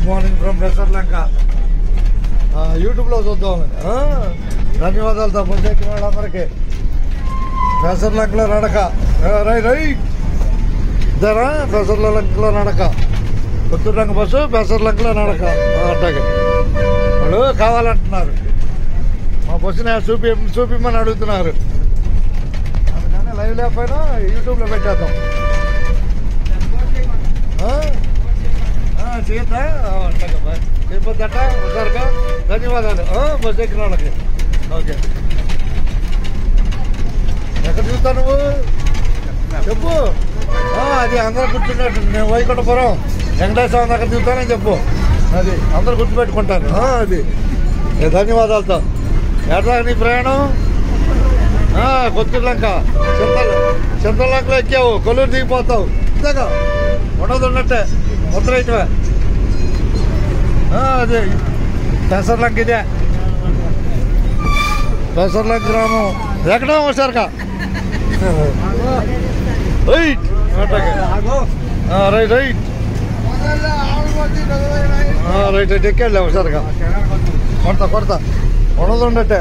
Morning from బెసర్లంక యూట్యూబ్లో చూద్దాం ఆ, ధన్యవాదాలు తప్పని ఎక్కిన వాళ్ళందరికీ బెసర్లంకలో నడక ఆ, రై రై ఇద్దరా బెసర్లంకలో నడక పుత్తూరు రంగ బస్సు బెసర్లంకలో నడక ఆ, అట్టాగే వాళ్ళు కావాలంటున్నారు మా బస్సుని చూపి చూపిమ్మని అడుగుతున్నారు అందుకని లైవ్ లేకపోయినా యూట్యూబ్లో పెట్టేద్దాం ఆ? ఆ, చేయొద్దా ఆ, అట్లాగే బాయ్ చేయబోద్దట ఒకసారిగా ధన్యవాదాలు ఆ, బస్సు ఎక్కిన వాళ్ళకి ఓకే ఎక్కడ చూస్తావు నువ్వు చెప్పు ఆ, అది అందరూ గుర్తున్నట్టు నేను వైకుంఠపురం వెంకటేశ్వర దగ్గర చూస్తానని చెప్పు అది అందరూ గుర్తుపెట్టుకుంటారు ఆ, అది ఏ, ధన్యవాదాలతో ఎట్లా నీ ప్రయాణం ఆ, కొత్తలంక చింతల చింతలంకలో ఎక్కావు కొల్లూరు దిగిపోతావు ఇంతగా ఉండదు ఉన్నట్టే ముద్ర అయితే అదే పెసర్లంక ఇదే పెసర్లంక గ్రామం ఎక్కడ ఒకసారిగా రైట్ అట్లాగే. ఆ, రైట్ రైట్ ఆ, రైట్ రైట్ ఎక్కాడులే ఒకసారిగా కొడతా కొడతా ఉండదు ఉండట్టే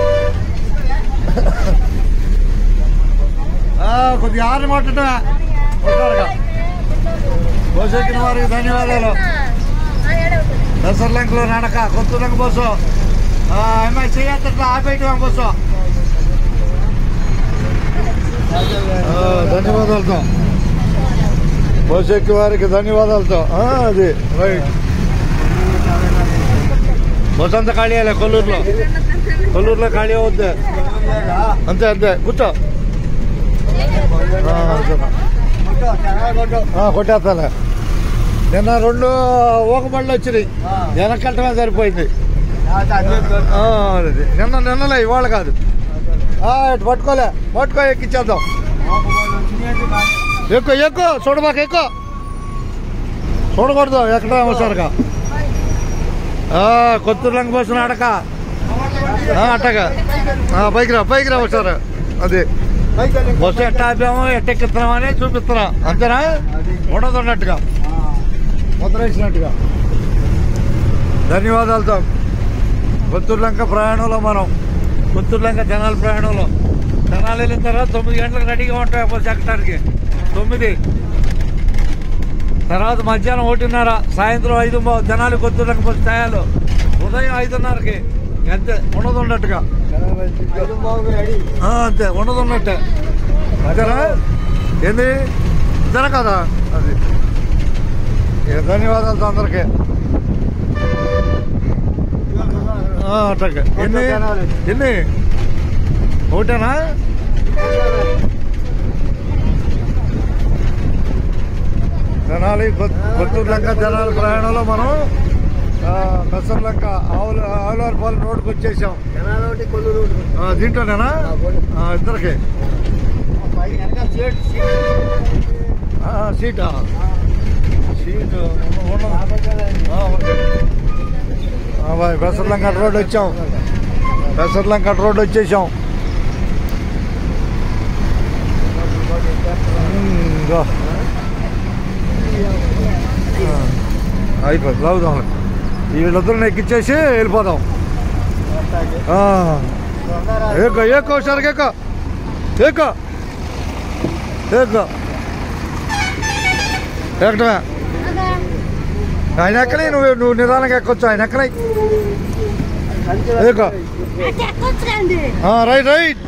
ఆ, కొద్దిగా ఆరు మాట్లాడటమే ఒకసారిగా బోసెక్కిన వారికి ధన్యవాదాలు దసర్లంకలో నడక కొత్తలంక బస్సు అమ్మాయి చేయట్లా ఆపేయటం బస్సు ఆ, ధన్యవాదాలతో బస్సు ఎక్కి వారికి ధన్యవాదాలతో ఆ, అది రైట్ బస్సు అంతా ఖాళీ అయ్యలే కొల్లూరులో కొల్లూరులో ఖాళీ అవుద్ది అంతే అంతే కూర్చో ఆ, అంతేనా. ఆ, కొట్టేస్తాలే నిన్న రెండు ఒక బళ్ళు వచ్చినాయి వెనకట్టమే సరిపోయింది ఆ, అది. నిన్న నిన్నలే ఇవాళ కాదు ఆ, ఇటు పట్టుకోలే పట్టుకో ఎక్కిచ్చేద్దాం ఎక్కువ ఎక్కువ చూడబాక ఎక్కువ చూడకూడదు ఎక్కడ అవసరంగా కొత్తూరు లంక బస్సు నడక ఆ, అట్టగా ఆ, పైకి రా పైకి రా ఒకసారి అది బస్సు ఎట్ట ఆపామో ఎట్ట ఎక్కిస్తున్నామో అని చూపిస్తున్నాం అంతేనా ఉండదు అన్నట్టుగా ముద్ర వేసినట్టుగా ధన్యవాదాలతో కొత్తూరు లంక ప్రయాణంలో మనం కొత్తూరు లంక జనాల ప్రయాణంలో జనాలు వెళ్ళిన తర్వాత తొమ్మిది గంటలకు రెడీగా ఉంటాయి బస్సు ఎక్కడానికి తొమ్మిది తర్వాత మధ్యాహ్నం ఒకటిన్నర సాయంత్రం ఐదు మొ- జనాలు కొత్తూరు లంక బస్సు టయాలు ఉదయం ఐదున్నరకి అంతే ఉండదు ఉన్నట్టుగా ఆ, అంతే ఉండదు ఉన్నట్టే అంతేనా ఏంది అంతేనా కదా అది ఏ ధన్యవాదాలు అందరికీ ఆ, అట్లాగే ఎన్ని ఎన్ని ఒకటేనా జనాలి కొత్తూరు లంక జనాల ప్రయాణంలో మనం కసర్ లంక ఆవుల ఆవులవారిపాలెం రోడ్డుకి వచ్చేసాం ఆ, దీంట్లోనేనా ఆ, ఇద్దరికి ఆ, సీటా సీటు ఉన్న- ఆ, ఓకే. ఆ, బాయ్ బెసర్లంక రోడ్ వచ్చాం బెసర్లంక రోడ్ వచ్చేసాం ఉమ్, ఇదో. ఆ, అయిపోయింది లావుదాం వీళ్ళిద్దరిని ఎక్కిచ్చేసి వెళ్ళిపోదాం ఆ. ఏకో ఏకో సరిగా ఏకో ఏకో ఏకో ఎక్కడమే ఆయన ఎక్కడే నువ్వు నువ్వు నిదానంగా ఎక్కొచ్చు ఆయన ఎక్కడే ఏకో ఆ, రైట్ రైట్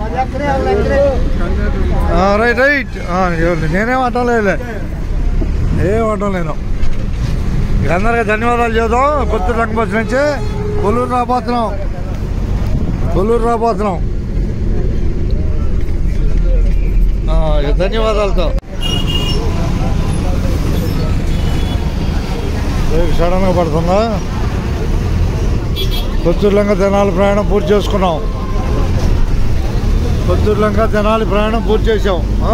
ఆ, రైట్ రైట్ ఆ, ఎవరు- నేనేం అంటాం లేదు ఏం అంటాం లేను ఇక అందరికీ ధన్యవాదాలు చేద్దాం కొత్త రంగ బస్ నుంచి కొల్లూరు రాబోతున్నాం కొల్లూరు రాబోతున్నాం ఆ, ఇక ధన్యవాదాలతో రేపు సడన్గా పడుతుందా కొత్తూరులంక జనాల ప్రయాణం పూర్తి చేసుకున్నాం కొత్తూరులంక జనాల ప్రయాణం పూర్తి చేసాం ఆ.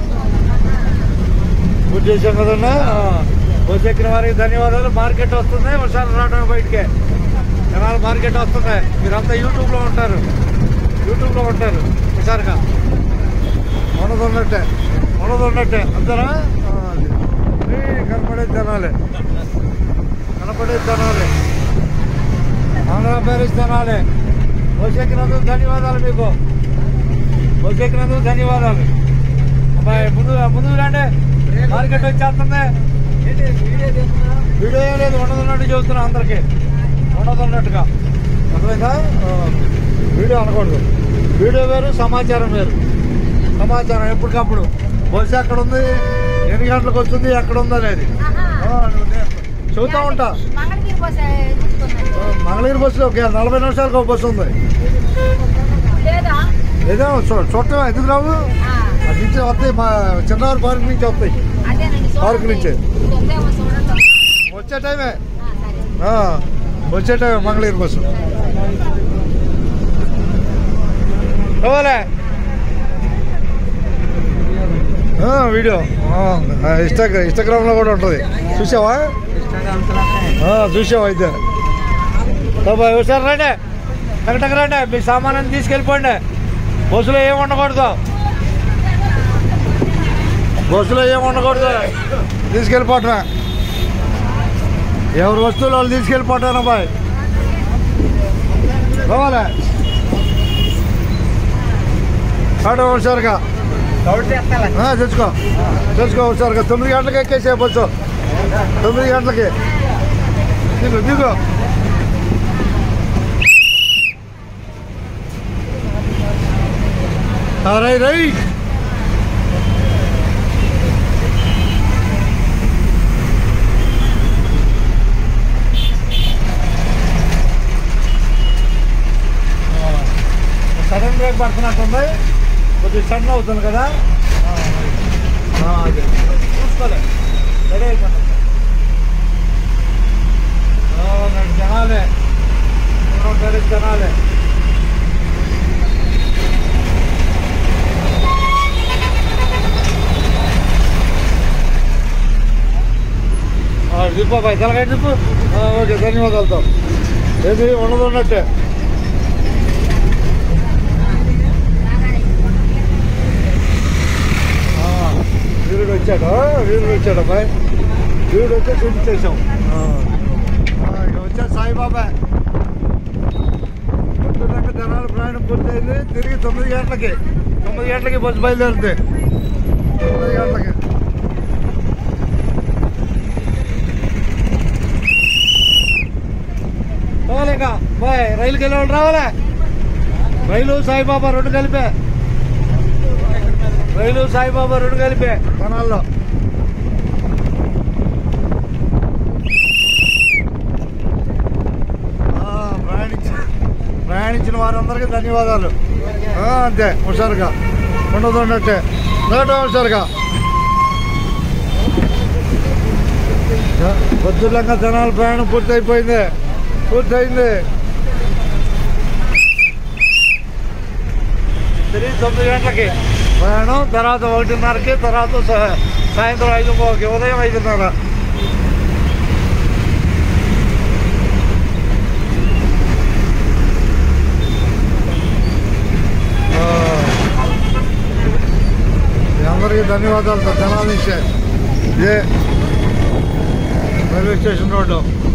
పూర్తి చేసాం కదన్నా ఆ. బస్సు ఎక్కిన వారికి ధన్యవాదాలు మార్కెట్ వస్తుంది ఒకసారి రావడం బయటికి జనాల మార్కెట్ వస్తుంది మీరంతా యూట్యూబ్లో ఉంటారు యూట్యూబ్లో ఉంటారు ఒకసారిగా ఉండదు ఉన్నట్టే ఉండదు ఉన్నట్టే అంతేనా ఆ, అది. అన్నీ కనపడేది తినాలి కనపడేది తినాలి ఆంధ్ర ప్యారిస్ తినాలి వచ్చేకినందుకు ధన్యవాదాలు మీకు వచ్చేకినందుకు ధన్యవాదాలు అబ్బాయి ముందు ముందు రండి మార్కెట్ వచ్చేస్తుంది వీడియో ఏం లేదు ఉండదున్నట్టు చెబుతున్నా అందరికి ఉండదున్నట్టుగా అర్థమైందా ఆ, వీడియో అనకూడదు వీడియో వేరు సమాచారం వేరు సమాచారం ఎప్పటికప్పుడు బస్సు ఎక్కడ ఉంది ఎన్ని గంటలకు వస్తుంది ఎక్కడ ఉంది అనేది ఆ, నేను చెబుతా ఉంటా మంగళగిరి బస్ ఎదుగుతుందండి ఆ, మంగళగిరి బస్సులో ఒక నలభై నిమిషాలకు ఒక బస్సు ఉంది లేదా ఏదో చూ- చూడటం ఎందుకు రావు ఆ, అది నుంచి వస్తాయి మా చిన్నవారి పార్క్ నుంచి వస్తాయి అదేనండి పార్క్ నుంచే. ఉందేమో చూడండి వచ్చే టైమే ఆ, సరే ఆ, వచ్చే టైమే మంగళగిరి బస్సు రావాలే ఆ, వీడియో ఆ, ఇన్స్టాగ్రామ్ ఇన్స్టాగ్రామ్లో కూడా ఉంటుంది చూసావా ఆ, చూసావా అయితే బాబాయ్ ఒకసారి రండి టగటగ రండి మీ సామానాన్ని తీసుకెళ్ళిపోండి బస్సులో ఏం ఉండకూడదు బస్సులో ఏం ఉండకూడదు తీసుకెళ్ళిపోవటమే ఎవరి వస్తువులు వాళ్ళు తీసుకెళ్ళిపోతాను అబ్బాయి రావాలే ఆటో హుషారుగా ఆ, తెచ్చుకో తెచ్చుకో హుషారుగా తొమ్మిది గంటలకు ఎక్కేసే బస్సు తొమ్మిది గంటలకి దిగు దిగు ఆ, రై రై సడన్ బ్రేక్ పడుతున్నట్టుంది కొద్దిగా సడన్ అవుతుంది కదా ఆ, ఆ, అదే. చూసుకోలే రెడీ అయిపోయింది అవునండి జనాలే ఉంటారు జనాలే దిప్పు అబ్బాయి తెలకాయ దిప్పు ఆ, ఓకే ధన్యవాదాలతో ఏది ఉండదు ఉన్నట్టే ఆ, వీరుడు వచ్చాడు వీరుడు వచ్చాడు అబ్బాయి వీరుడు వచ్చే చూపించేసాం ఆ. ఆ, ఇక వచ్చాడు సాయిబాబా పొద్దున్నక జనాల ప్రయాణం పూర్తయింది తిరిగి తొమ్మిది గంటలకి తొమ్మిది గంటలకి బస్సు బయలుదేరుతుంది తొమ్మిది గంటలకి రావాలి ఇంకా బాయ్ రైలుకి వెళ్ళే వాళ్ళు రావాలా రైలు సాయిబాబా రెండు కలిపే రైలు సాయిబాబా రెండు కలిపే కణాల్లో ఆ, ప్రయాణించి ప్రయాణించిన వారందరికీ ధన్యవాదాలు ఆ, అంతే హుషారుగా ఉండదు ఉన్నట్టే నోట హుషారుగా పొద్దులంగా జనాల ప్రయాణం పూర్తయిపోయింది పూర్తయింది తిరిగి తొమ్మిది గంటలకి ప్రయాణం తర్వాత ఒకటిన్నరకి తర్వాత సా- సాయంత్రం ఐదు పోకి ఉదయం ఐదున్నర ఆ. మీ అందరికీ ధన్యవాదాలు సార్ జనాల నుంచే ఇదే రైల్వే స్టేషన్ రోడ్డు